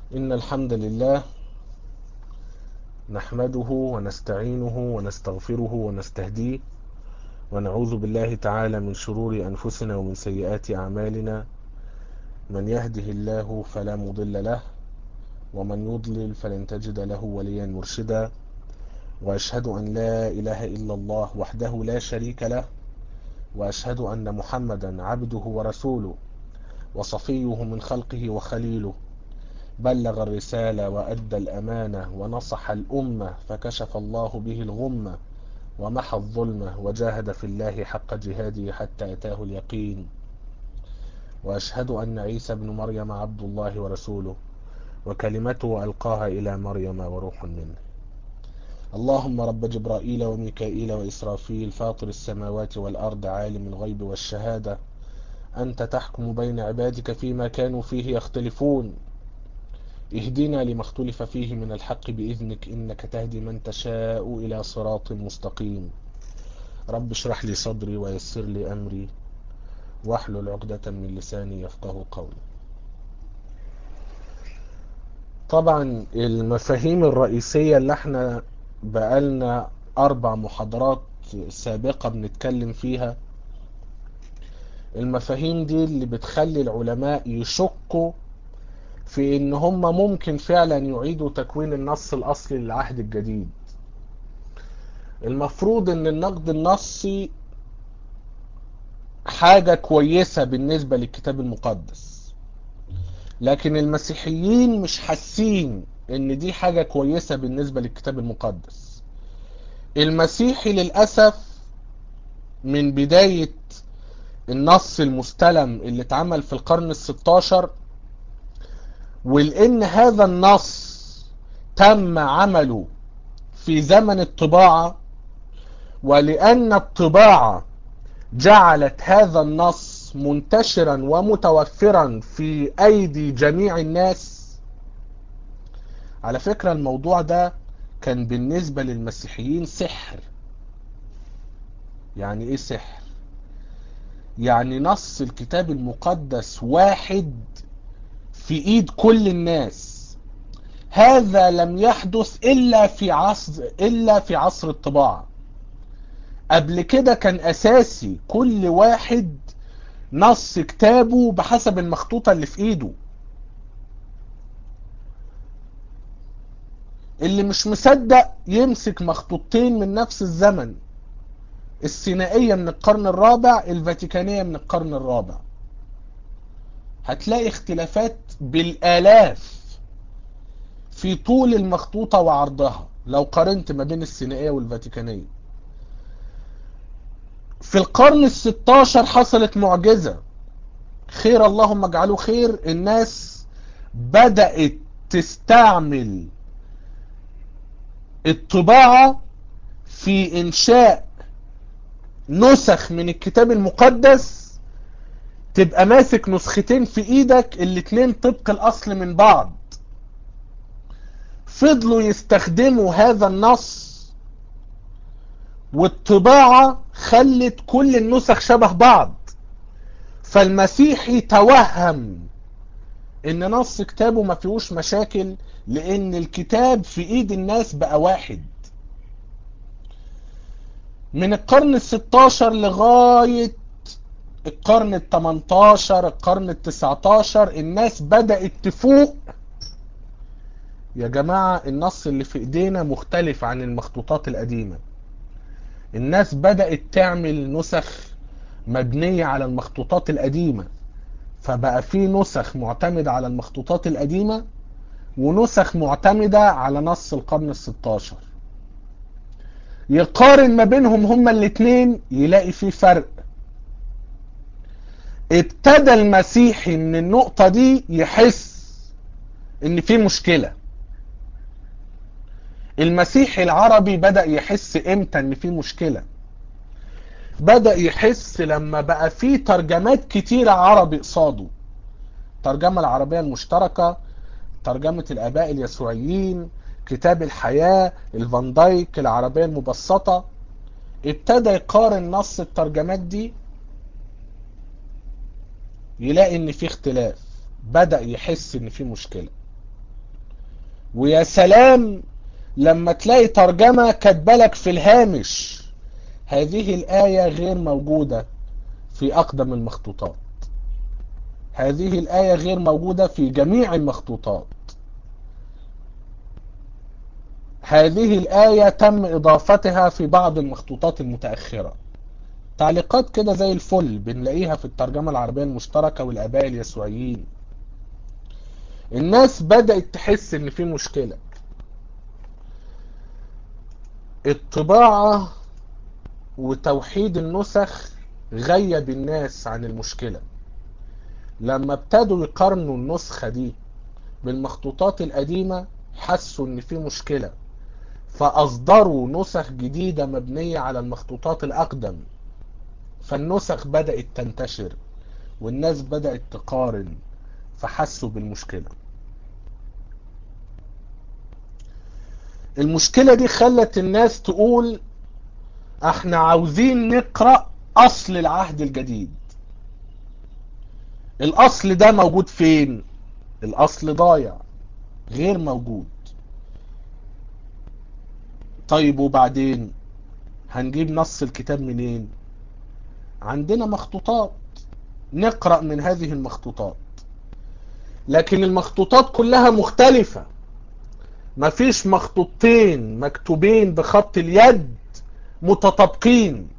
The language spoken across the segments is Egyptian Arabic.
إن الحمد لله نحمده ونستعينه ونستغفره ونستهديه ونعوذ بالله تعالى من شرور أنفسنا ومن سيئات أعمالنا من يهده الله فلا مضل له ومن يضلل فلن تجد له وليا مرشدا وأشهد أن لا إله إلا الله وحده لا شريك له وأشهد أن محمدا عبده ورسوله وصفيه من خلقه وخليله بلغ الرسالة وأدى الأمانة ونصح الأمة فكشف الله به الغمة ومحى الظلمة وجاهد في الله حق جهاده حتى أتاه اليقين وأشهد أن عيسى بن مريم عبد الله ورسوله وكلمته ألقاها إلى مريم وروح منه اللهم رب جبرائيل وميكائيل وإسرافيل فاطر السماوات والأرض عالم الغيب والشهادة أنت تحكم بين عبادك فيما كانوا فيه يختلفون اهدنا لما اختلف فيه من الحق بإذنك إنك تهدي من تشاء إلى صراط مستقيم رب اشرح لي صدري ويسر لي أمري واحلل عقدة من لساني يفقه قولي طبعا المفاهيم الرئيسية اللي احنا بقالنا أربع محاضرات سابقة بنتكلم فيها المفاهيم دي اللي بتخلي العلماء يشكوا في ان هم ممكن فعلا يعيدوا تكوين النص الاصلي للعهد الجديد المفروض ان النقد النصي حاجة كويسة بالنسبة للكتاب المقدس لكن المسيحيين مش حاسين ان دي حاجة كويسة بالنسبة للكتاب المقدس المسيحي للأسف من بداية النص المستلم اللي اتعمل في القرن الستاشر ولان هذا النص تم عمله في زمن الطباعة ولان الطباعة جعلت هذا النص منتشرا ومتوفرا في ايدي جميع الناس على فكرة الموضوع ده كان بالنسبة للمسيحيين سحر يعني ايه سحر يعني نص الكتاب المقدس واحد في ايد كل الناس هذا لم يحدث الا في عصر الا في عصر الطباعه قبل كده كان اساسي كل واحد نص كتابه بحسب المخطوطه اللي في ايده اللي مش مصدق يمسك مخطوطتين من نفس الزمن السينائيه من القرن الرابع الفاتيكانيه من القرن الرابع هتلاقي اختلافات بالالاف في طول المخطوطة وعرضها لو قارنت ما بين السينائية والفاتيكانية في القرن الستاشر حصلت معجزة خير اللهم اجعله خير الناس بدأت تستعمل الطباعة في انشاء نسخ من الكتاب المقدس تبقى ماسك نسختين في ايدك الاتنين طبق الاصل من بعض فضلوا يستخدموا هذا النص والطباعة خلت كل النسخ شبه بعض فالمسيحي توهم ان نص كتابه ما فيهوش مشاكل لان الكتاب في ايد الناس بقى واحد من القرن الستاشر لغاية القرن ال 18 القرن ال 19 الناس بدأت تفوق يا جماعة النص اللي في ايدينا مختلف عن المخطوطات القديمة الناس بدأت تعمل نسخ مبنية على المخطوطات القديمة فبقى في نسخ معتمدة على المخطوطات القديمة ونسخ معتمدة على نص القرن ال 16 يقارن ما بينهم هما الاتنين يلاقي في فرق ابتدى المسيحي من النقطة دي يحس ان في مشكلة المسيحي العربي بدأ يحس امتى ان في مشكلة بدأ يحس لما بقى في ترجمات كتيرة عربي قصاده الترجمة العربية المشتركة ترجمة الآباء اليسوعيين كتاب الحياة الفان دايك العربية المبسطة ابتدى يقارن نص الترجمات دي يلاقي ان في اختلاف بدأ يحس ان في مشكلة ويا سلام لما تلاقي ترجمة كاتبالك في الهامش هذه الآية غير موجودة في أقدم المخطوطات هذه الآية غير موجودة في جميع المخطوطات هذه الآية تم إضافتها في بعض المخطوطات المتأخرة تعليقات كده زي الفل بنلاقيها في الترجمة العربية المشتركة والآباء اليسوعيين الناس بدأت تحس ان في مشكلة الطباعة وتوحيد النسخ غيب الناس عن المشكلة لما ابتدوا يقارنوا النسخة دي بالمخطوطات القديمة حسوا ان في مشكلة فاصدروا نسخ جديدة مبنية على المخطوطات الاقدم فالنسخ بدأت تنتشر والناس بدأت تقارن فحسوا بالمشكلة المشكلة دي خلت الناس تقول احنا عاوزين نقرأ اصل العهد الجديد الاصل ده موجود فين الاصل ضايع غير موجود طيب وبعدين هنجيب نص الكتاب منين عندنا مخطوطات نقرأ من هذه المخطوطات لكن المخطوطات كلها مختلفة مفيش مخطوطتين مكتوبين بخط اليد متطابقين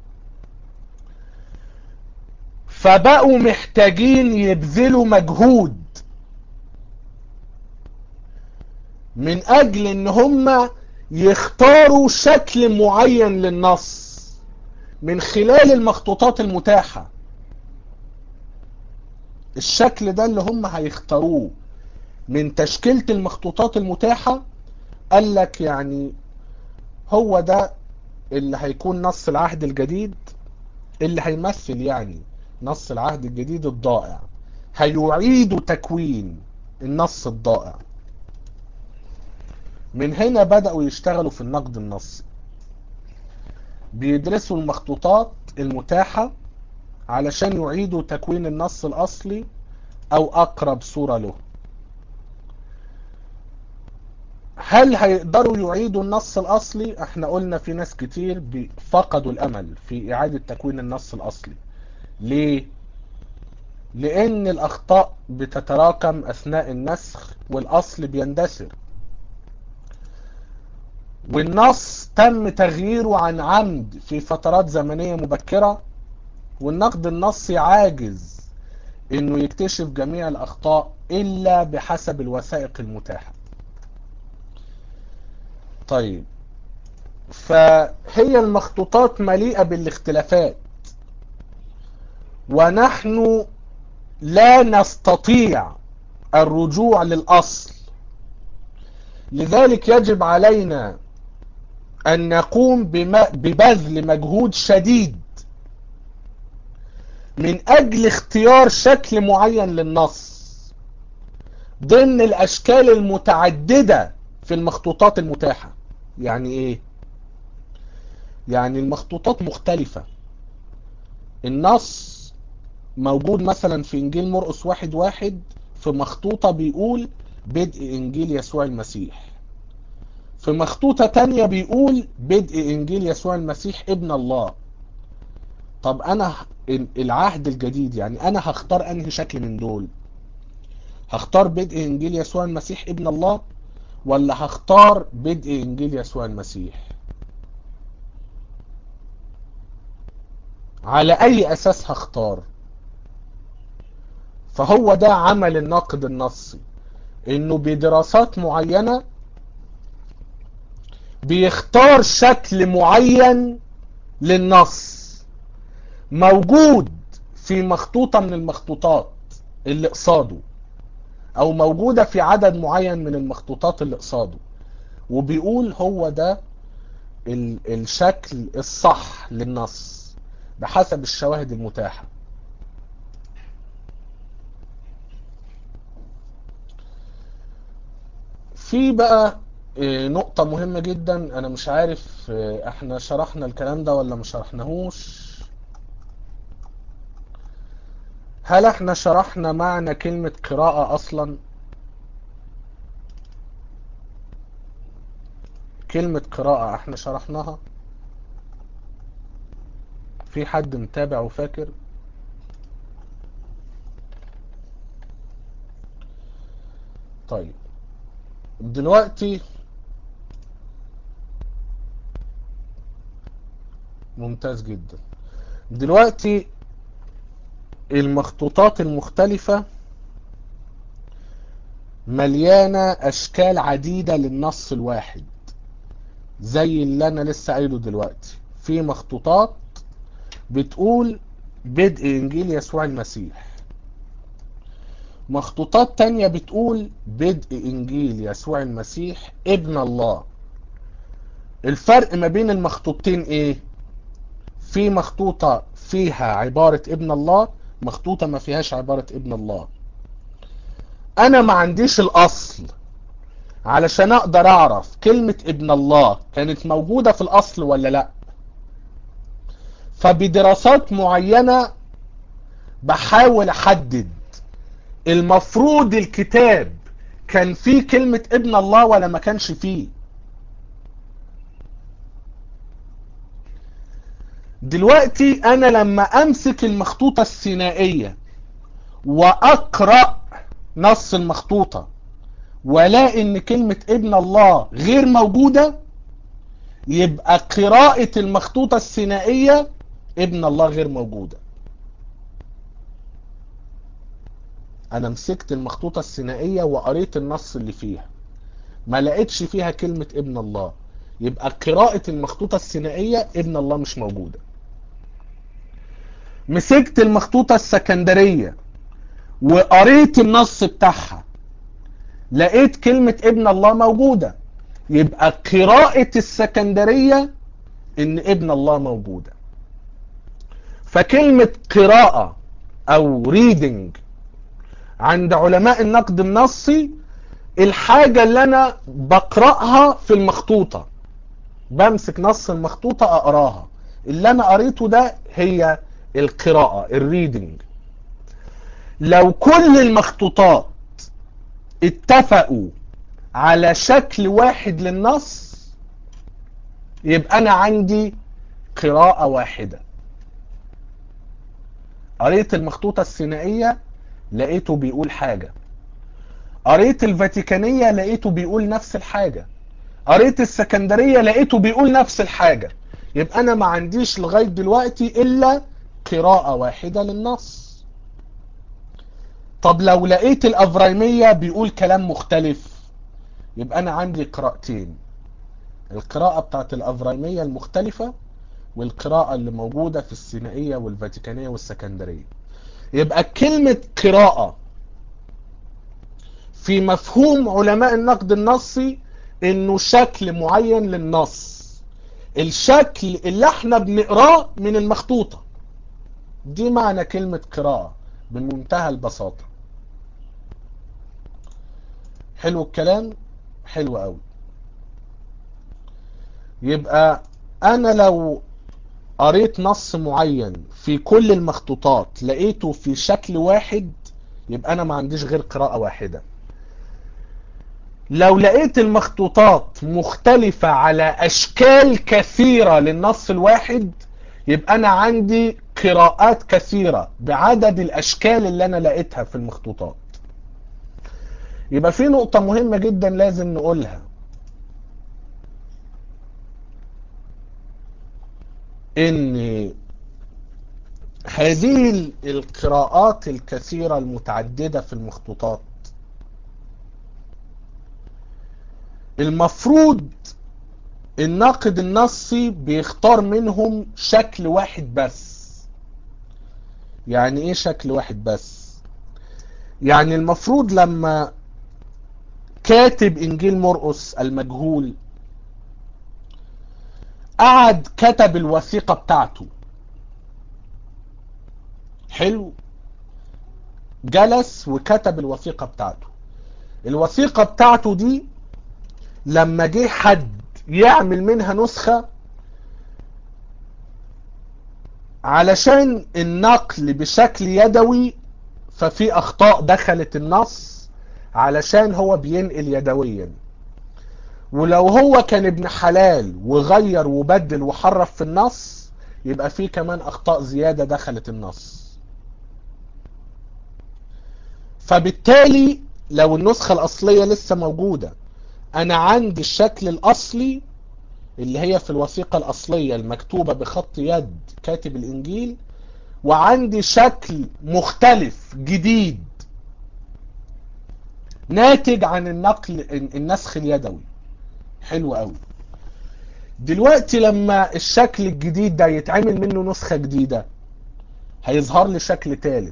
فبقوا محتاجين يبذلوا مجهود من اجل ان هم يختاروا شكل معين للنص من خلال المخطوطات المتاحة الشكل ده اللي هم هيختاروه من تشكيلة المخطوطات المتاحة قال لك يعني هو ده اللي هيكون نص العهد الجديد اللي هيمثل يعني نص العهد الجديد الضائع هيعيد تكوين النص الضائع من هنا بدأوا يشتغلوا في النقد النصي بيدرسوا المخطوطات المتاحة علشان يعيدوا تكوين النص الأصلي أو أقرب صورة له هل هيقدروا يعيدوا النص الأصلي؟ احنا قلنا في ناس كتير فقدوا الأمل في إعادة تكوين النص الأصلي ليه؟ لأن الأخطاء بتتراكم أثناء النسخ والأصل بيندثر والنص تم تغييره عن عمد في فترات زمنية مبكرة والنقد النصي عاجز انه يكتشف جميع الاخطاء الا بحسب الوثائق المتاحة طيب فهي المخطوطات مليئة بالاختلافات ونحن لا نستطيع الرجوع للأصل لذلك يجب علينا أن نقوم ببذل مجهود شديد من أجل اختيار شكل معين للنص ضمن الأشكال المتعددة في المخطوطات المتاحة يعني إيه؟ يعني المخطوطات مختلفة النص موجود مثلا في إنجيل مرقس واحد واحد في مخطوطة بيقول بدء إنجيل يسوع المسيح في مخطوطة تانية بيقول بدء إنجيل يسوع المسيح ابن الله طب أنا العهد الجديد يعني أنا هختار أنهي شكل من دول هختار بدء إنجيل يسوع المسيح ابن الله ولا هختار بدء إنجيل يسوع المسيح على أي أساس هختار فهو ده عمل الناقد النصي انه بدراسات معينة بيختار شكل معين للنص موجود في مخطوطة من المخطوطات اللي قصاده او موجودة في عدد معين من المخطوطات اللي قصاده وبيقول هو ده الشكل الصح للنص بحسب الشواهد المتاحة في بقى نقطة مهمة جدا انا مش عارف احنا شرحنا الكلام ده ولا ما شرحناهوش هل احنا شرحنا معنى كلمة قراءة اصلا كلمة قراءة احنا شرحناها في حد متابع وفاكر طيب دلوقتي ممتاز جدا دلوقتي المخطوطات المختلفة مليانة أشكال عديدة للنص الواحد زي اللي أنا لسه قايله دلوقتي في مخطوطات بتقول بدء إنجيل يسوع المسيح مخطوطات تانية بتقول بدء إنجيل يسوع المسيح ابن الله الفرق ما بين المخطوطتين إيه؟ في مخطوطة فيها عبارة ابن الله مخطوطة ما فيهاش عبارة ابن الله انا ما عنديش الاصل علشان اقدر اعرف كلمة ابن الله كانت موجودة في الاصل ولا لا فبدراسات معينة بحاول احدد المفروض الكتاب كان فيه كلمة ابن الله ولا ما كانش فيه دلوقتي انا لما امسك المخطوطة السينائية واقرأ نص المخطوطة ولا ان كلمة ابن الله غير موجودة يبقى قراءة المخطوطة السينائية ابن الله غير موجودة انا مسكت المخطوطة السينائية وقريت النص اللي فيها ما لقيتش فيها كلمة ابن الله يبقى قراءة المخطوطة السينائية ابن الله مش موجودة مسكت المخطوطة السكندرية وقريت النص بتاعها لقيت كلمة ابن الله موجودة يبقى قراءة السكندرية ان ابن الله موجودة فكلمة قراءة او reading عند علماء النقد النصي الحاجة اللي انا بقرأها في المخطوطة بمسك نص المخطوطة اقراها اللي انا قريته ده هي القراءة الريدنج لو كل المخطوطات اتفقوا على شكل واحد للنص يبقى انا عندي قراءة واحدة قريت المخطوطة السينائية لقيته بيقول حاجة قريت الفاتيكانية لقيته بيقول نفس الحاجة قريت السكندرية لقيته بيقول نفس الحاجة يبقى انا ما عنديش لغاية دلوقتي الا قراءة واحدة للنص طب لو لقيت الافرايمية بيقول كلام مختلف يبقى انا عندي قراءتين القراءة بتاعت الافرايمية المختلفة والقراءة اللي موجودة في السينائية والفاتيكانية والسكندرية يبقى كلمة قراءة في مفهوم علماء النقد النصي انه شكل معين للنص الشكل اللي احنا بنقراه من المخطوطة دي معنى كلمة قراءة بمنتهى البساطة حلو الكلام حلو قوي يبقى انا لو قريت نص معين في كل المخطوطات لقيته في شكل واحد يبقى انا ما عنديش غير قراءة واحدة لو لقيت المخطوطات مختلفة على اشكال كثيرة للنص الواحد يبقى انا عندي قراءات كثيرة بعدد الاشكال اللي انا لقيتها في المخطوطات يبقى في نقطة مهمة جدا لازم نقولها ان هذه القراءات الكثيرة المتعددة في المخطوطات المفروض الناقد النصي بيختار منهم شكل واحد بس يعني ايه شكل واحد بس يعني المفروض لما كاتب انجيل مرقس المجهول قعد كتب الوثيقة بتاعته حلو جلس وكتب الوثيقة بتاعته الوثيقة بتاعته دي لما جه حد يعمل منها نسخة علشان النقل بشكل يدوي ففي اخطاء دخلت النص علشان هو بينقل يدويا ولو هو كان ابن حلال وغير وبدل وحرف في النص يبقى فيه كمان اخطاء زيادة دخلت النص فبالتالي لو النسخة الاصلية لسه موجودة انا عندي الشكل الاصلي اللي هي في الوثيقة الاصلية المكتوبة بخط يد كاتب الانجيل وعندي شكل مختلف جديد ناتج عن النقل النسخ اليدوي حلو قوي دلوقتي لما الشكل الجديد ده يتعمل منه نسخة جديدة هيظهر لي شكل ثالث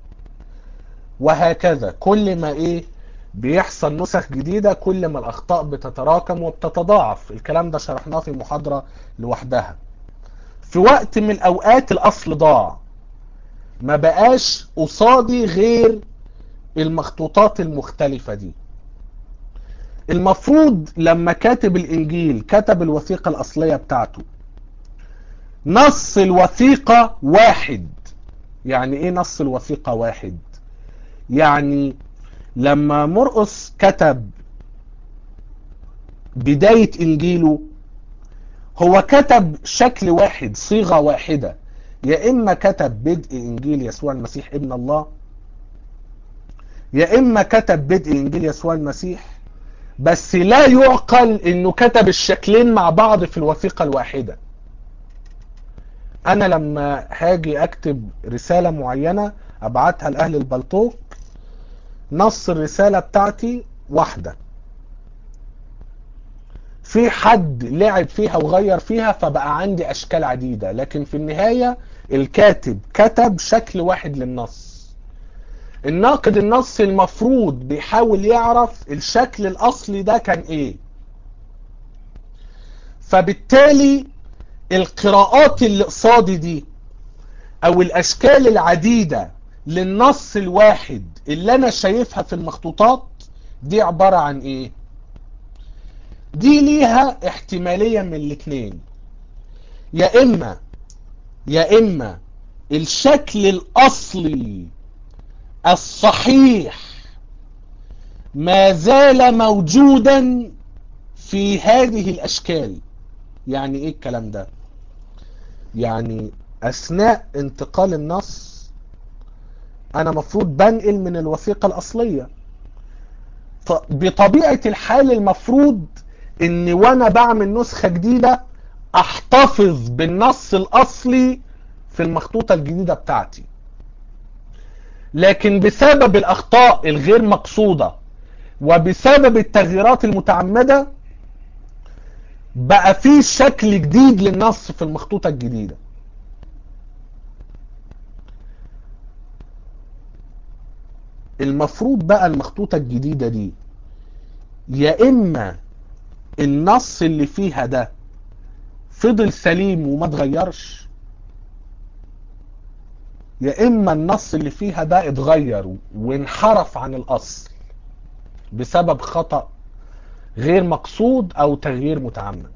وهكذا كل ما ايه بيحصل نسخ جديدة كل ما الاخطاء بتتراكم وبتتضاعف الكلام ده شرحناه في محاضرة لوحدها في وقت من الاوقات الاصل ضاع ما بقاش قصادي غير المخطوطات المختلفة دي المفروض لما كاتب الانجيل كتب الوثيقة الاصلية بتاعته نص الوثيقة واحد يعني ايه نص الوثيقة واحد يعني لما مرقس كتب بداية انجيله هو كتب شكل واحد صيغة واحدة يا اما كتب بدء انجيل يسوع المسيح ابن الله يا اما كتب بدء انجيل يسوع المسيح بس لا يعقل انه كتب الشكلين مع بعض في الوثيقة الواحدة انا لما هاجي اكتب رسالة معينة ابعتها لاهل البلطوق نص الرسالة بتاعتي واحدة في حد لعب فيها وغير فيها فبقى عندي اشكال عديدة لكن في النهاية الكاتب كتب شكل واحد للنص الناقد النصي المفروض بيحاول يعرف الشكل الاصلي ده كان ايه فبالتالي القراءات اللي قصادي دي او الاشكال العديدة للنص الواحد اللي انا شايفها في المخطوطات دي عبارة عن ايه دي ليها احتمالية من الاتنين يا اما يا اما الشكل الاصلي الصحيح ما زال موجودا في هذه الاشكال يعني ايه الكلام ده يعني اثناء انتقال النص انا مفروض بنقل من الوثيقة الاصلية بطبيعة الحال المفروض ان وانا بعمل نسخة جديدة احتفظ بالنص الاصلي في المخطوطة الجديدة بتاعتي لكن بسبب الاخطاء الغير مقصودة وبسبب التغييرات المتعمدة بقى في شكل جديد للنص في المخطوطة الجديدة المفروض بقى المخطوطة الجديدة دي يا اما النص اللي فيها ده فضل سليم وما اتغيرش يا اما النص اللي فيها ده اتغير وانحرف عن الاصل بسبب خطأ غير مقصود او تغيير متعمد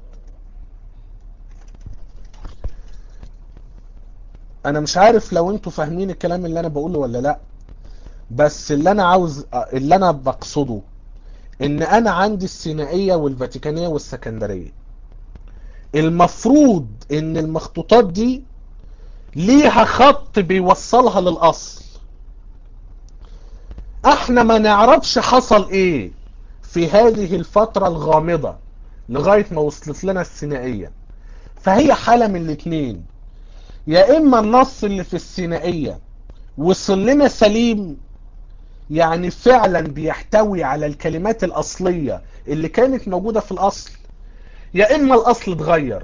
انا مش عارف لو انتوا فاهمين الكلام اللي انا بقوله ولا لا بس اللي انا عاوز اللي انا بقصده ان انا عندي السينائية والفاتيكانية والسكندرية المفروض ان المخطوطات دي ليها خط بيوصلها للاصل احنا ما نعرفش حصل ايه في هذه الفترة الغامضة لغاية ما وصلت لنا السينائية فهي حالة من الاتنين يا اما النص اللي في السينائية وصل لنا سليم يعني فعلا بيحتوي على الكلمات الاصلية اللي كانت موجودة في الاصل يا اما الاصل اتغير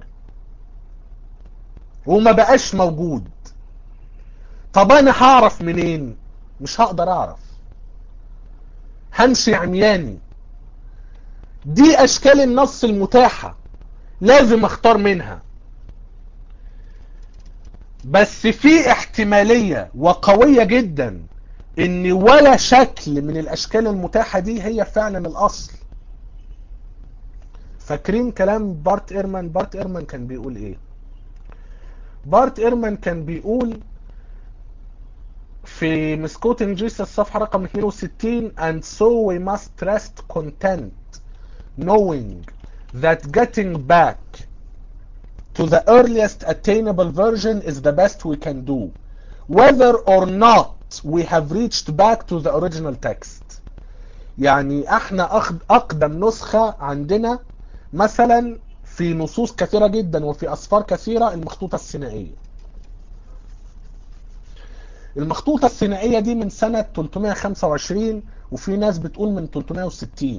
وما بقاش موجود طب انا هعرف منين مش هقدر اعرف همشي عمياني دي اشكال النص المتاحة لازم اختار منها بس في احتمالية وقوية جدا ان ولا شكل من الاشكال المتاحة دي هي فعلا الاصل فاكرين كلام بارت ايرمان بارت ايرمان كان بيقول ايه بارت ايرمان كان بيقول في مسكوتنج جيسس الصفحة رقم 62 and so we must trust content knowing that getting back to the earliest attainable version is the best we can do whether or not we have reached back to the original text يعني احنا اقدم نسخة عندنا مثلا في نصوص كثيرة جدا وفي اصفار كثيرة المخطوطة السينائية المخطوطة السينائية دي من سنة 325 وفي ناس بتقول من 360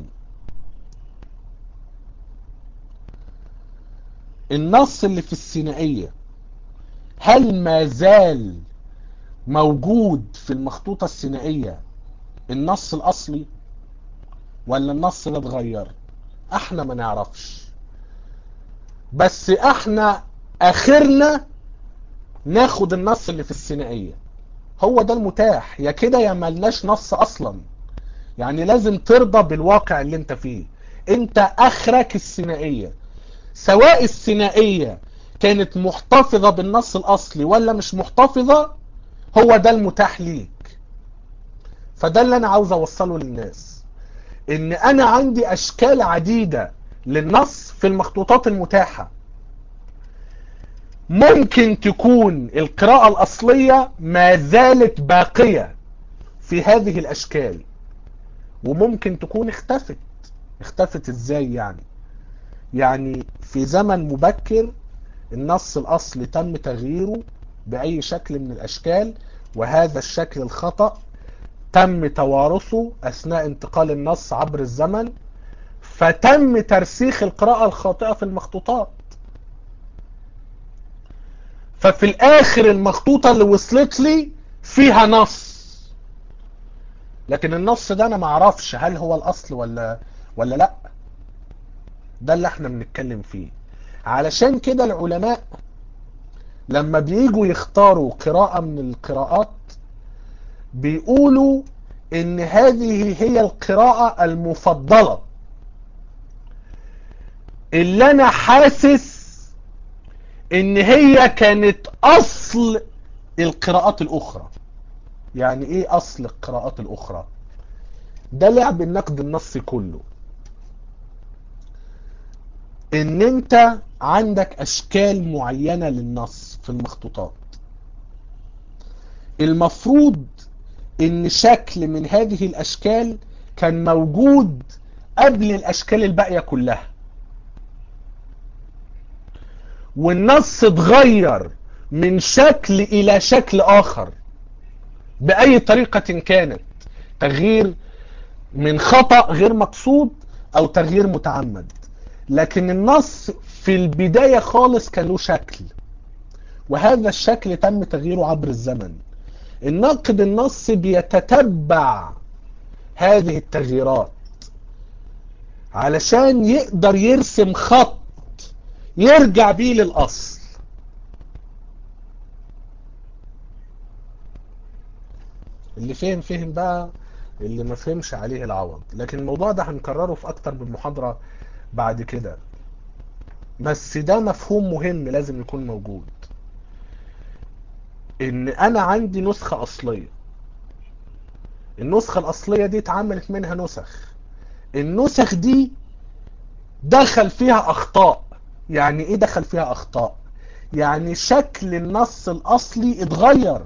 النص اللي في السينائية هل ما زال موجود في المخطوطة السينائية النص الأصلي ولا النص ده اتغير احنا ما نعرفش بس احنا اخرنا ناخد النص اللي في السينائية هو ده المتاح يا كده يا ملناش نص اصلا يعني لازم ترضى بالواقع اللي انت فيه انت اخرك السينائية سواء السينائية كانت محتفظة بالنص الاصلي ولا مش محتفظة هو ده المتاح ليك فده اللي انا عاوز اوصله للناس ان انا عندي اشكال عديدة للنص في المخطوطات المتاحة ممكن تكون القراءة الاصلية ما زالت باقية في هذه الاشكال وممكن تكون اختفت اختفت ازاي يعني يعني في زمن مبكر النص الاصلي تم تغييره باي شكل من الاشكال وهذا الشكل الخطأ تم توارثه اثناء انتقال النص عبر الزمن فتم ترسيخ القراءة الخاطئة في المخطوطات ففي الاخر المخطوطة اللي وصلت لي فيها نص لكن النص ده انا معرفش هل هو الاصل ولا ولا لا ده اللي احنا بنتكلم فيه علشان كده العلماء لما بييجوا يختاروا قراءة من القراءات بيقولوا ان هذه هي القراءة المفضلة اللي انا حاسس ان هي كانت اصل القراءات الاخرى يعني ايه اصل القراءات الاخرى ده لعب النقد النصي كله ان انت عندك اشكال معينة للنص في المخطوطات المفروض ان شكل من هذه الاشكال كان موجود قبل الاشكال الباقية كلها والنص اتغير من شكل الى شكل اخر باي طريقة كانت تغيير من خطأ غير مقصود او تغيير متعمد لكن النص في البداية خالص كان له شكل وهذا الشكل تم تغييره عبر الزمن الناقد النص بيتتبع هذه التغييرات علشان يقدر يرسم خط يرجع بيه للأصل اللي فهم فهم بقى اللي ما فهمش عليه العوض لكن الموضوع ده هنكرره في اكتر من محاضرة بعد كده بس ده مفهوم مهم لازم يكون موجود ان انا عندي نسخة اصلية النسخة الاصلية دي اتعملت منها نسخ النسخ دي دخل فيها اخطاء يعني ايه دخل فيها اخطاء يعني شكل النص الاصلي اتغير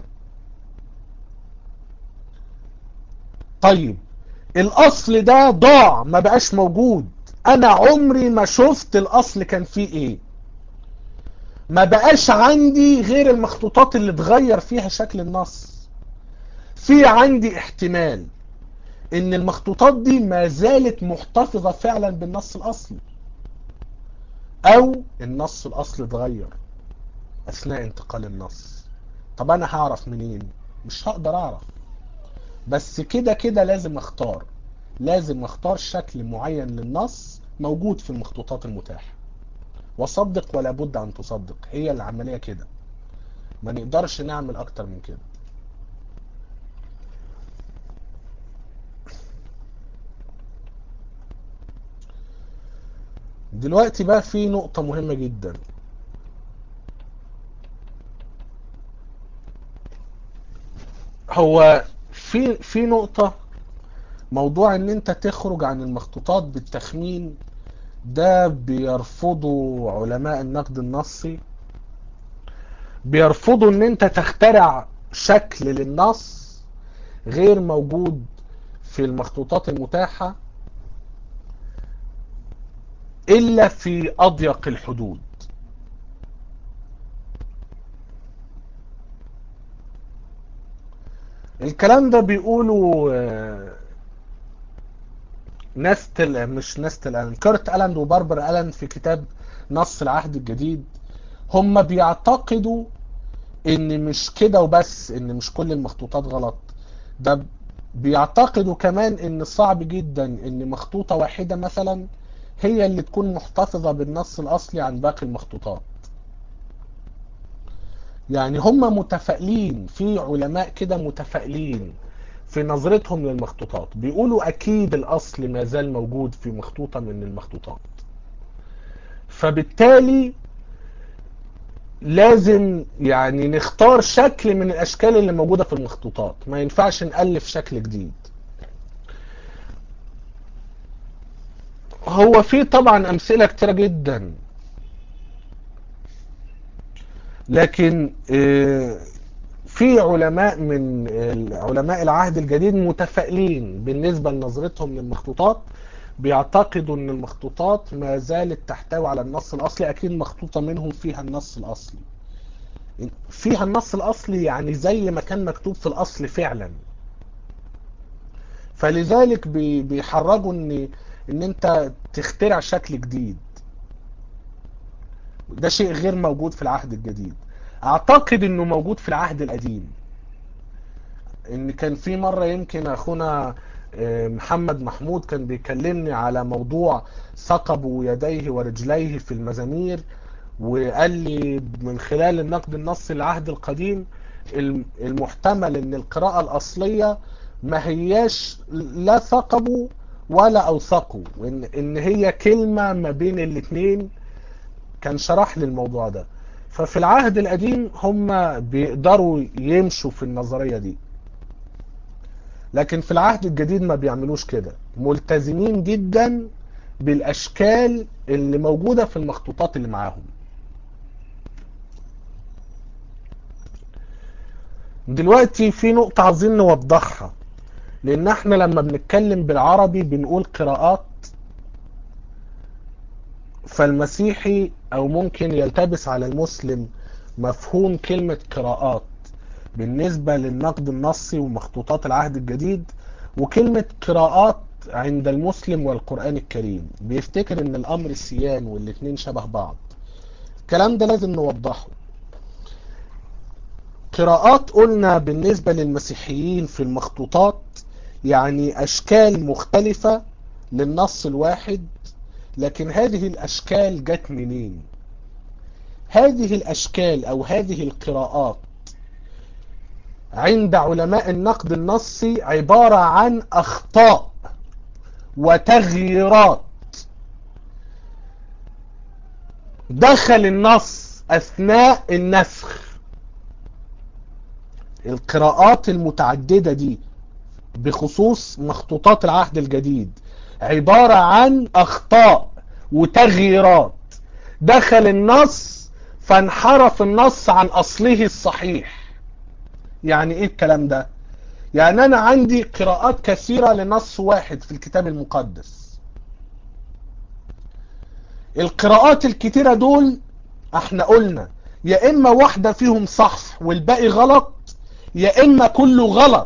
طيب الاصل ده ضاع ما بقاش موجود انا عمري ما شفت الاصل كان فيه ايه ما بقاش عندي غير المخطوطات اللي اتغير فيها شكل النص في عندي احتمال ان المخطوطات دي ما زالت محتفظة فعلا بالنص الاصلي او النص الاصلي اتغير اثناء انتقال النص طب انا هعرف منين مش هقدر اعرف بس كده كده لازم اختار لازم اختار شكل معين للنص موجود في المخطوطات المتاحة وصدق ولا بد ان تصدق هي العملية كده ما نقدرش نعمل اكتر من كده دلوقتي بقى في نقطة مهمة جدا هو في في نقطة موضوع ان انت تخرج عن المخطوطات بالتخمين ده بيرفضوا علماء النقد النصي بيرفضوا ان انت تخترع شكل للنص غير موجود في المخطوطات المتاحة الا في اضيق الحدود الكلام ده بيقولوا آه، ناستل مش ناستل الان كيرت الان وباربر الان في كتاب نص العهد الجديد هم بيعتقدوا ان مش كده وبس ان مش كل المخطوطات غلط ده بيعتقدوا كمان ان صعب جدا ان مخطوطة واحدة مثلا هي اللي تكون محتفظة بالنص الاصلي عن باقي المخطوطات يعني هم متفائلين في علماء كده متفائلين في نظرتهم للمخطوطات بيقولوا اكيد الاصل ما زال موجود في مخطوطة من المخطوطات فبالتالي لازم يعني نختار شكل من الاشكال اللي موجودة في المخطوطات ما ينفعش نألف شكل جديد هو في طبعا امثلة كتيرة جدا لكن آه، في علماء من علماء العهد الجديد متفائلين بالنسبة لنظرتهم للمخطوطات بيعتقدوا ان المخطوطات ما زالت تحتوي على النص الاصلي اكيد مخطوطة منهم فيها النص الاصلي فيها النص الاصلي يعني زي ما كان مكتوب في الاصل فعلا فلذلك بي- بيحرجوا ان ان انت تخترع شكل جديد ده شيء غير موجود في العهد الجديد اعتقد انه موجود في العهد القديم ان كان في مرة يمكن اخونا آه، محمد محمود كان بيكلمني على موضوع ثقبوا يديه ورجليه في المزامير وقال لي من خلال النقد النصي العهد القديم الم- المحتمل ان القراءة الاصلية ما هياش لا ثقبوا ولا اوثقوا وان ان هي كلمة ما بين الاتنين كان شرح لي الموضوع ده ففي العهد القديم هم بيقدروا يمشوا في النظرية دي لكن في العهد الجديد ما بيعملوش كده ملتزمين جدا بالاشكال اللي موجودة في المخطوطات اللي معاهم دلوقتي في نقطة عاوزين نوضحها لان احنا لما بنتكلم بالعربي بنقول قراءات فالمسيحي او ممكن يلتبس على المسلم مفهوم كلمة قراءات بالنسبة للنقد النصي ومخطوطات العهد الجديد وكلمة قراءات عند المسلم والقرآن الكريم بيفتكر ان الامر السيان والاتنين شبه بعض الكلام ده لازم نوضحه قراءات قلنا بالنسبة للمسيحيين في المخطوطات يعني اشكال مختلفة للنص الواحد لكن هذه الاشكال جت منين هذه الاشكال او هذه القراءات عند علماء النقد النصي عبارة عن اخطاء وتغييرات دخل النص اثناء النسخ القراءات المتعددة دي بخصوص مخطوطات العهد الجديد عبارة عن اخطاء وتغييرات دخل النص فانحرف النص عن اصله الصحيح يعني ايه الكلام ده يعني انا عندي قراءات كثيرة لنص واحد في الكتاب المقدس القراءات الكتيرة دول احنا قلنا يا اما واحدة فيهم صح والباقي غلط يا اما كله غلط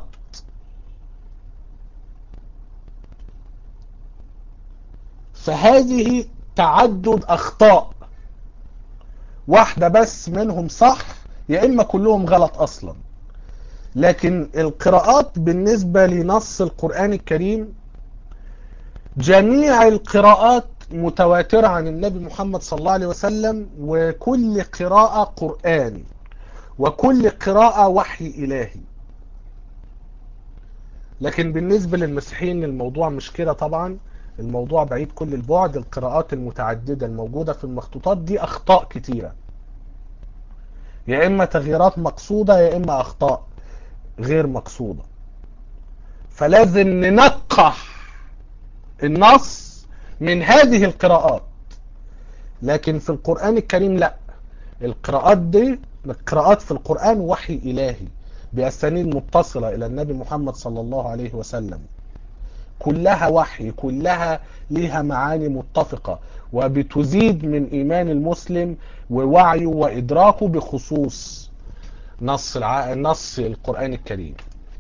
فهذه تعدد اخطاء واحدة بس منهم صح يا اما كلهم غلط اصلا لكن القراءات بالنسبة لنص القرآن الكريم جميع القراءات متواترة عن النبي محمد صلى الله عليه وسلم وكل قراءة قرآن وكل قراءة وحي إلهي لكن بالنسبة للمسيحيين الموضوع مش كده طبعا الموضوع بعيد كل البعد القراءات المتعددة الموجودة في المخطوطات دي أخطاء كتيرة يا إما تغييرات مقصودة يا إما أخطاء غير مقصودة فلازم ننقح النص من هذه القراءات لكن في القرآن الكريم لا القراءات دي القراءات في القرآن وحي إلهي بأسانيد متصلة إلى النبي محمد صلى الله عليه وسلم كلها وحي كلها لها معاني متفقة وبتزيد من إيمان المسلم ووعيه وإدراكه بخصوص نص الع... نص القرآن الكريم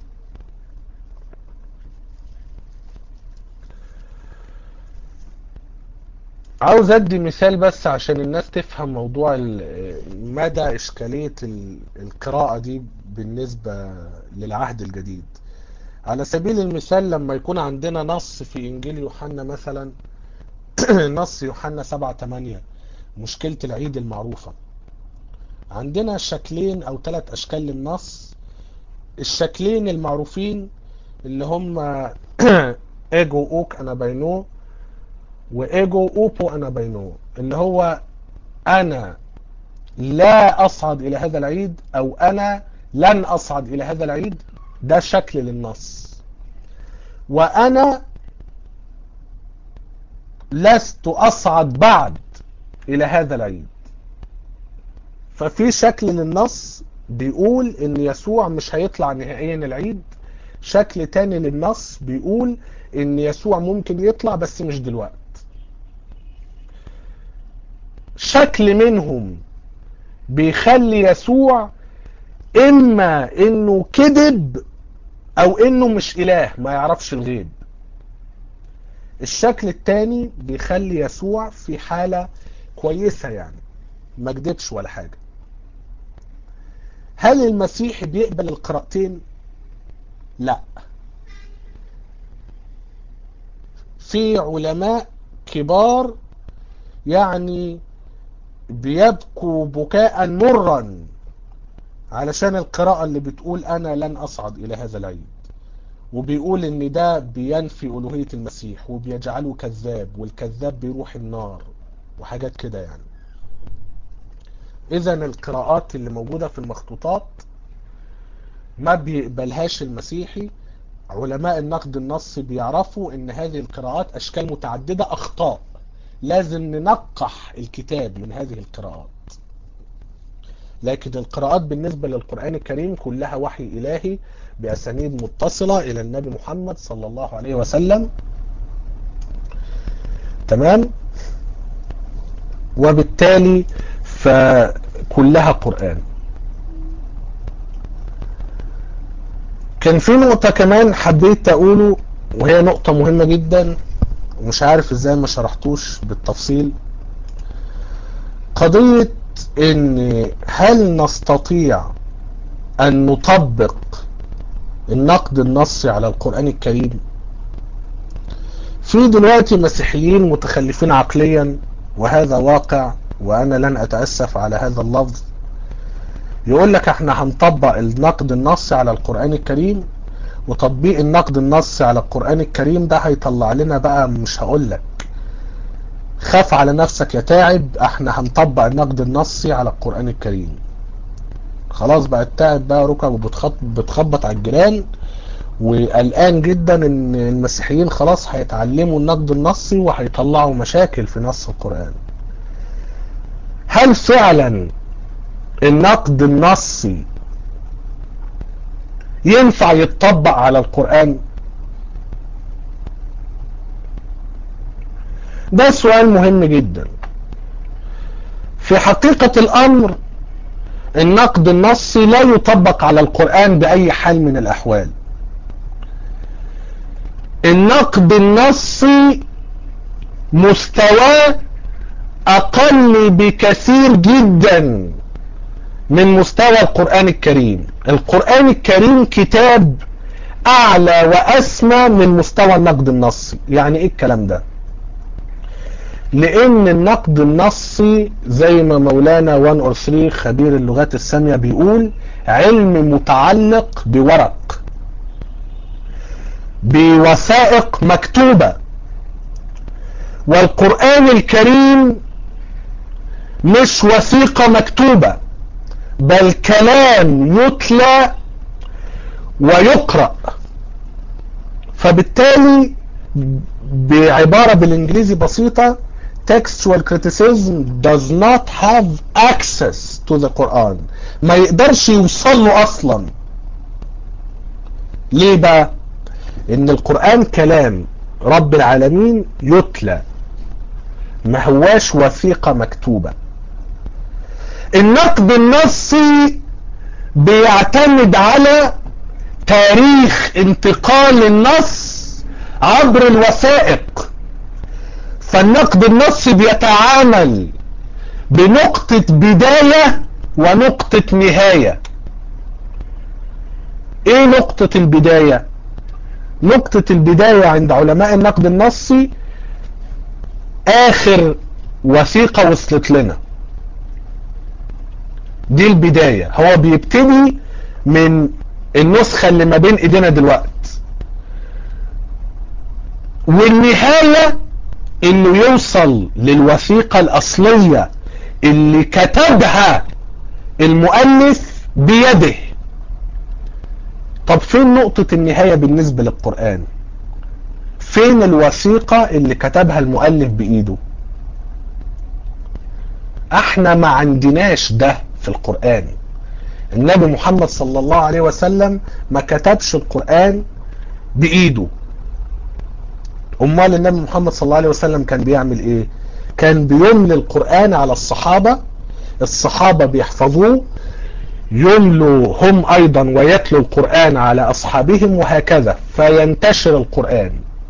عاوز ادي مثال بس عشان الناس تفهم موضوع مدى اشكالية القراءة دي بالنسبة للعهد الجديد على سبيل المثال لما يكون عندنا نص في انجيل يوحنا مثلا نص يوحنا 7 8 مشكلة العيد المعروفة عندنا شكلين او ثلاث اشكال للنص الشكلين المعروفين اللي هم ايجو اوك انا بينو وايجو اوبو انا بينو اللي هو انا لا اصعد الى هذا العيد او انا لن اصعد الى هذا العيد ده شكل للنص وانا لست اصعد بعد الى هذا العيد ففي شكل للنص بيقول ان يسوع مش هيطلع نهائيا العيد شكل تاني للنص بيقول ان يسوع ممكن يطلع بس مش دلوقتي شكل منهم بيخلي يسوع اما انه كذب او انه مش اله ما يعرفش الغيب الشكل التاني بيخلي يسوع في حالة كويسة يعني ما كدبش ولا حاجة هل المسيح بيقبل القراءتين لا في علماء كبار يعني بيبكوا بكاء مرا علشان القراءة اللي بتقول أنا لن أصعد إلى هذا العيد وبيقول إن ده بينفي ألوهية المسيح وبيجعله كذاب والكذاب بيروح النار وحاجات كده يعني إذا القراءات اللي موجودة في المخطوطات ما بيقبلهاش المسيحي علماء النقد النصي بيعرفوا ان هذه القراءات اشكال متعددة اخطاء لازم ننقح الكتاب من هذه القراءات لكن القراءات بالنسبة للقرآن الكريم كلها وحي إلهي بأسانيد متصلة إلى النبي محمد صلى الله عليه وسلم تمام وبالتالي فكلها قرآن كان في نقطة كمان حبيت أقوله وهي نقطة مهمة جدا ومش عارف ازاي ما شرحتوش بالتفصيل قضية ان هل نستطيع ان نطبق النقد النصي على القرآن الكريم في دلوقتي مسيحيين متخلفين عقليا وهذا واقع وانا لن اتأسف على هذا اللفظ يقول لك احنا هنطبق النقد النصي على القرآن الكريم وتطبيق النقد النصي على القرآن الكريم ده هيطلع لنا بقى مش هقول لك خاف على نفسك يا تعب احنا هنطبق النقد النصي على القرآن الكريم خلاص بقى التعب بقى ركبه بتخبط على الجيران وقلقان جدا ان المسيحيين خلاص هيتعلموا النقد النصي وهيطلعوا مشاكل في نص القرآن هل فعلا النقد النصي ينفع يتطبق على القرآن ده سؤال مهم جدا في حقيقة الأمر النقد النصي لا يطبق على القرآن بأي حال من الأحوال النقد النصي مستواه أقل بكثير جدا من مستوى القرآن الكريم القرآن الكريم كتاب أعلى وأسمى من مستوى النقد النصي يعني إيه الكلام ده لأن النقد النصي زي ما مولانا وان اور 3 خبير اللغات السامية بيقول علم متعلق بورق بوثائق مكتوبة والقرآن الكريم مش وثيقة مكتوبة بل كلام يتلى ويقرأ فبالتالي بعبارة بالانجليزي بسيطة textual criticism does not have access to the Quran ما يقدرش يوصل له اصلا ليه بقى ان القرآن كلام رب العالمين يتلى ما هواش وثيقة مكتوبة النقد النصي بيعتمد على تاريخ انتقال النص عبر الوثائق فالنقد النصي بيتعامل بنقطة بداية ونقطة نهاية ايه نقطة البداية نقطة البداية عند علماء النقد النصي اخر وثيقة وصلت لنا دي البداية هو بيبتدي من النسخة اللي ما بين ايدينا دلوقت والنهاية انه يوصل للوثيقة الاصلية اللي كتبها المؤلف بيده طب فين نقطة النهاية بالنسبة للقرآن فين الوثيقة اللي كتبها المؤلف بإيده احنا ما عندناش ده في القرآن النبي محمد صلى الله عليه وسلم ما كتبش القرآن بإيده امال النبي محمد صلى الله عليه وسلم كان بيعمل ايه كان بيملي القرآن على الصحابة الصحابة بيحفظوه يملوا هم ايضا ويتلوا القرآن على اصحابهم وهكذا فينتشر القرآن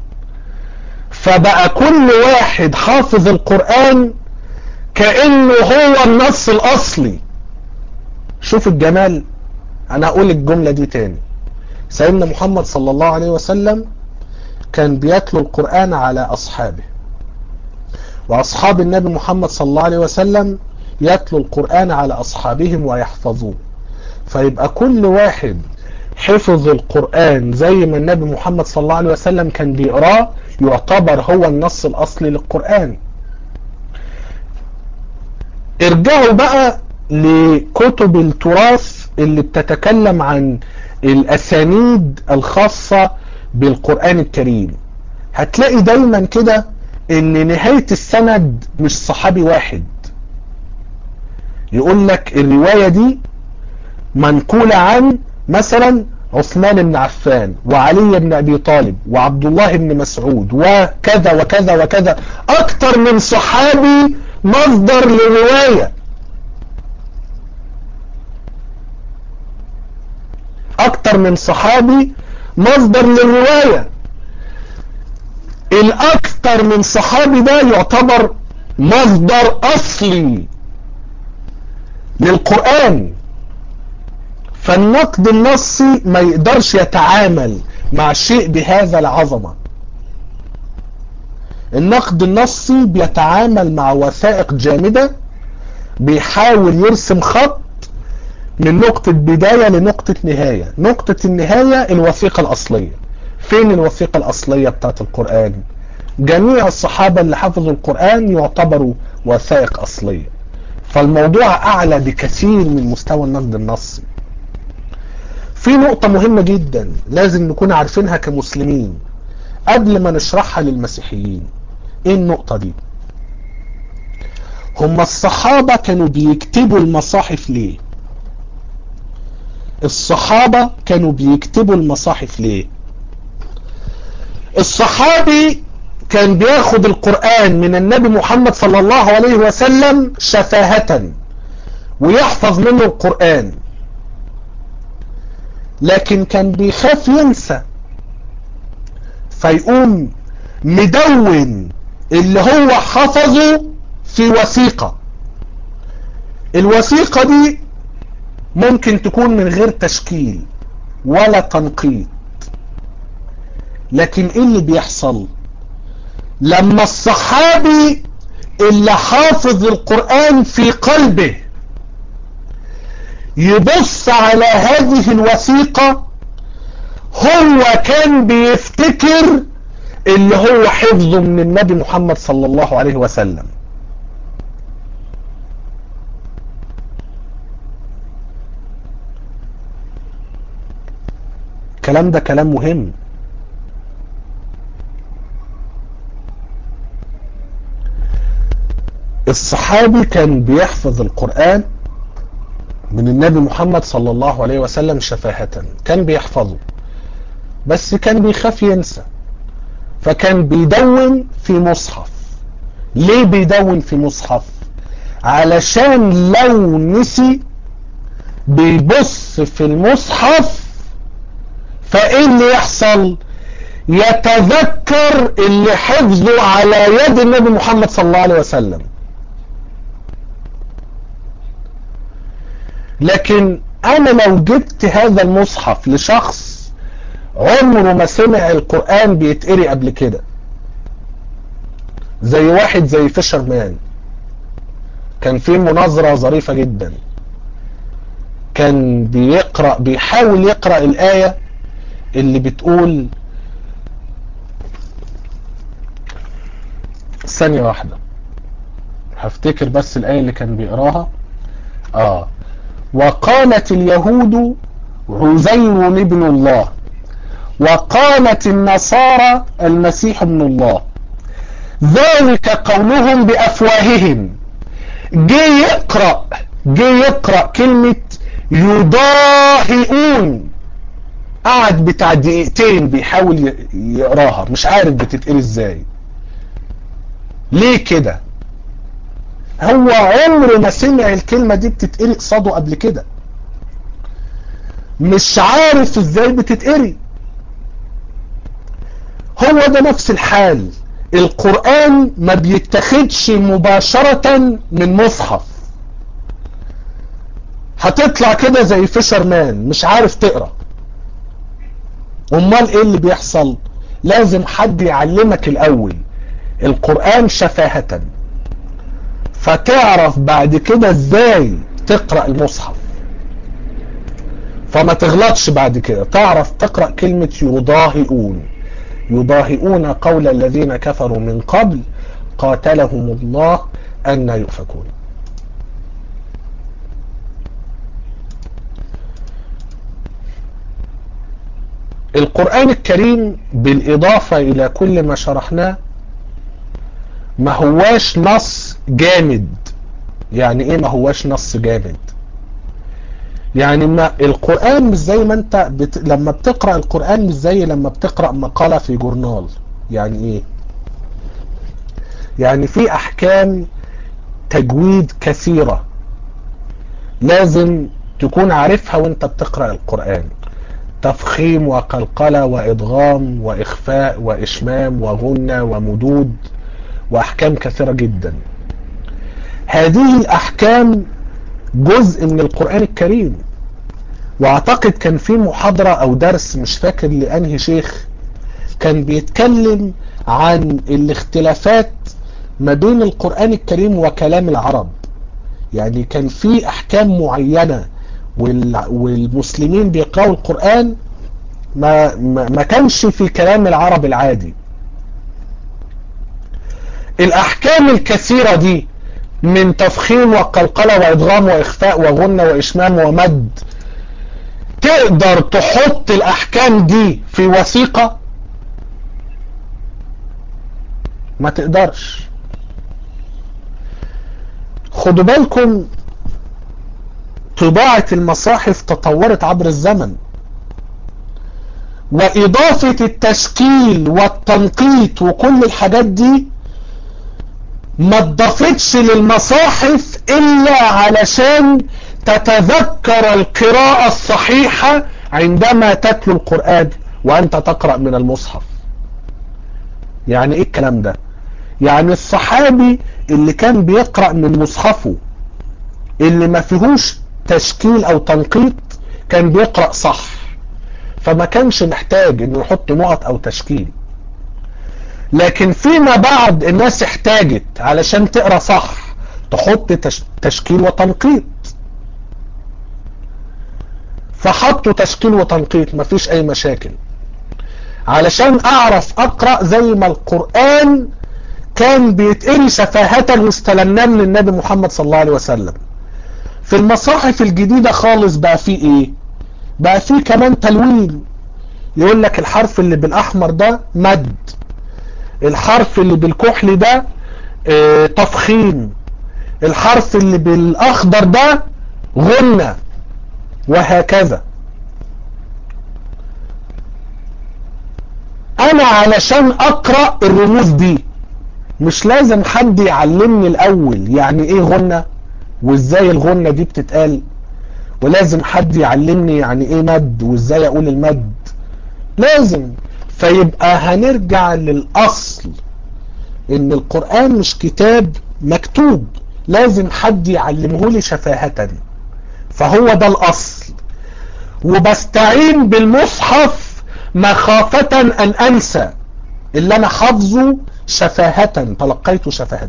فبقى كل واحد حافظ القرآن كأنه هو النص الاصلي شوف الجمال انا هقول الجملة دي تاني سيدنا محمد صلى الله عليه وسلم كان بيتلو القرآن على أصحابه وأصحاب النبي محمد صلى الله عليه وسلم يتلو القرآن على أصحابهم ويحفظوه فيبقى كل واحد حفظ القرآن زي ما النبي محمد صلى الله عليه وسلم كان بيقراه يعتبر هو النص الأصلي للقرآن ارجعوا بقى لكتب التراث اللي بتتكلم عن الأسانيد الخاصة بالقرآن الكريم هتلاقي دايما كده ان نهاية السند مش صحابي واحد يقول لك الرواية دي منقولة عن مثلا عثمان بن عفان وعلي بن ابي طالب وعبد الله بن مسعود وكذا وكذا وكذا اكتر من صحابي مصدر للرواية اكتر من صحابي مصدر للرواية الاكثر من صحابي ده يعتبر مصدر اصلي للقرآن فالنقد النصي ما يقدرش يتعامل مع شيء بهذا العظمة النقد النصي بيتعامل مع وثائق جامدة بيحاول يرسم خط من نقطة بداية لنقطة نهاية نقطة النهاية الوثيقة الأصلية فين الوثيقة الأصلية بتاعت القرآن جميع الصحابة اللي حفظوا القرآن يعتبروا وثائق أصلية فالموضوع أعلى بكثير من مستوى النقد النصي في نقطة مهمة جدا لازم نكون عارفينها كمسلمين قبل ما نشرحها للمسيحيين ايه النقطة دي هم الصحابة كانوا بيكتبوا المصاحف ليه الصحابة كانوا بيكتبوا المصاحف ليه الصحابي كان بياخد القرآن من النبي محمد صلى الله عليه وسلم شفاهة ويحفظ منه القرآن لكن كان بيخاف ينسى فيقوم مدون اللي هو حفظه في وثيقة الوثيقة دي ممكن تكون من غير تشكيل ولا تنقيط لكن ايه اللي بيحصل لما الصحابي اللي حافظ القرآن في قلبه يبص على هذه الوثيقة هو كان بيفتكر اللي هو حفظه من النبي محمد صلى الله عليه وسلم الكلام ده كلام مهم الصحابي كان بيحفظ القرآن من النبي محمد صلى الله عليه وسلم شفاهة كان بيحفظه بس كان بيخاف ينسى فكان بيدون في مصحف ليه بيدون في مصحف علشان لو نسي بيبص في المصحف فايه اللي يحصل يتذكر اللي حفظه على يد النبي محمد صلى الله عليه وسلم لكن انا لو جبت هذا المصحف لشخص عمره ما سمع القرآن بيتقري قبل كده زي واحد زي فيشر مان كان في مناظرة ظريفة جدا كان بيقرأ بيحاول يقرأ الآية اللي بتقول ثانية واحدة هفتكر بس الآية اللي كان بيقراها اه وقالت اليهود عزير ابن الله وقالت النصارى المسيح ابن الله ذلك قولهم بأفواههم جه يقرأ جه يقرأ كلمة يضاهئون قعد بتاع دقيقتين بيحاول يقراها مش عارف بتتقري ازاي ليه كده هو عمره ما سمع الكلمة دي بتتقري قصاده قبل كده مش عارف ازاي بتتقري هو ده نفس الحال القرآن ما بيتخدش مباشرة من مصحف هتطلع كده زي فيشر مان مش عارف تقرأ امال ايه اللي بيحصل لازم حد يعلمك الاول القرآن شفاهة فتعرف بعد كده ازاي تقرأ المصحف فما تغلطش بعد كده تعرف تقرأ كلمة يضاهئون يضاهئون قول الذين كفروا من قبل قاتلهم الله أن يؤفكون القرآن الكريم بالإضافة إلى كل ما شرحناه ما هواش نص جامد يعني ايه ما هواش نص جامد يعني ما القرآن مش زي ما انت بت... لما بتقرأ القرآن مش زي لما بتقرأ مقالة في جورنال يعني ايه يعني في احكام تجويد كثيرة لازم تكون عارفها وانت بتقرأ القرآن تفخيم وقلقلة وإدغام وإخفاء وإشمام وغنى ومدود وأحكام كثيرة جدا هذه الأحكام جزء من القرآن الكريم واعتقد كان في محاضرة او درس مش فاكر لانهي شيخ كان بيتكلم عن الاختلافات ما بين القرآن الكريم وكلام العرب يعني كان في احكام معينة والمسلمين بيقرأوا القرآن ما, ما كانش في كلام العرب العادي الاحكام الكثيرة دي من تفخيم وقلقلة وادغام واخفاء وغنى واشمام ومد تقدر تحط الاحكام دي في وثيقة ما تقدرش خدوا بالكم طباعة المصاحف تطورت عبر الزمن واضافة التشكيل والتنقيط وكل الحاجات دي ما اضافتش للمصاحف الا علشان تتذكر القراءة الصحيحة عندما تتلو القرآن وانت تقرأ من المصحف يعني ايه الكلام ده يعني الصحابي اللي كان بيقرأ من مصحفه اللي ما فيهوش تشكيل او تنقيط كان بيقرأ صح فما كانش محتاج انه يحط نقط او تشكيل لكن فيما بعد الناس احتاجت علشان تقرأ صح تحط تشكيل وتنقيط فحطوا تشكيل وتنقيط مفيش اي مشاكل علشان اعرف اقرأ زي ما القرآن كان بيتقري سفاهة واستلمناه من النبي محمد صلى الله عليه وسلم في المصاحف الجديدة خالص بقى فيه ايه بقى فيه كمان تلوين يقول لك الحرف اللي بالاحمر ده مد الحرف اللي بالكحل ده اه تفخيم الحرف اللي بالاخضر ده غنة وهكذا انا علشان اقرأ الرموز دي مش لازم حد يعلمني الاول يعني ايه غنة وازاي الغنة دي بتتقال ولازم حد يعلمني يعني ايه مد وازاي اقول المد لازم فيبقى هنرجع للاصل ان القرآن مش كتاب مكتوب لازم حد يعلمه لي شفاهة فهو ده الاصل وبستعين بالمصحف مخافة ان انسى اللي انا حافظه شفاهة تلقيته شفاهة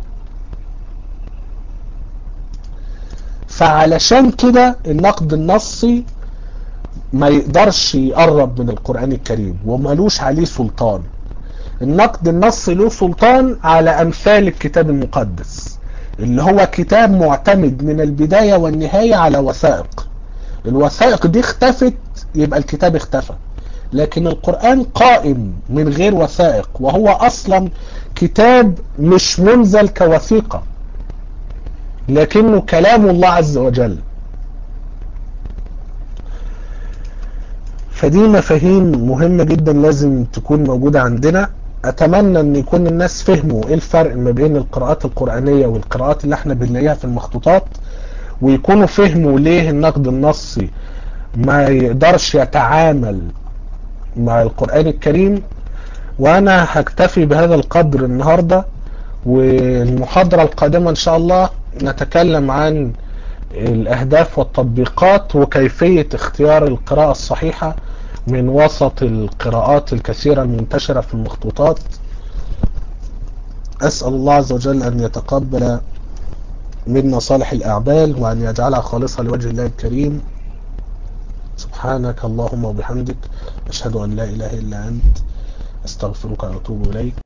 فعلشان كده النقد النصي ما يقدرش يقرب من القرآن الكريم وملوش عليه سلطان النقد النصي له سلطان على أمثال الكتاب المقدس اللي هو كتاب معتمد من البداية والنهاية على وثائق الوثائق دي اختفت يبقى الكتاب اختفى لكن القرآن قائم من غير وثائق وهو أصلا كتاب مش منزل كوثيقة لكنه كلام الله عز وجل فدي مفاهيم مهمة جدا لازم تكون موجودة عندنا اتمنى ان يكون الناس فهموا ايه الفرق ما بين القراءات القرآنية والقراءات اللي احنا بنلاقيها في المخطوطات ويكونوا فهموا ليه النقد النصي ما يقدرش يتعامل مع القرآن الكريم وانا هكتفي بهذا القدر النهاردة والمحاضرة القادمة ان شاء الله نتكلم عن الاهداف والتطبيقات وكيفية اختيار القراءة الصحيحة من وسط القراءات الكثيرة المنتشرة في المخطوطات أسأل الله عز وجل أن يتقبل منا صالح الأعمال وأن يجعلها خالصة لوجه الله الكريم سبحانك اللهم وبحمدك أشهد أن لا إله إلا أنت أستغفرك وأتوب إليك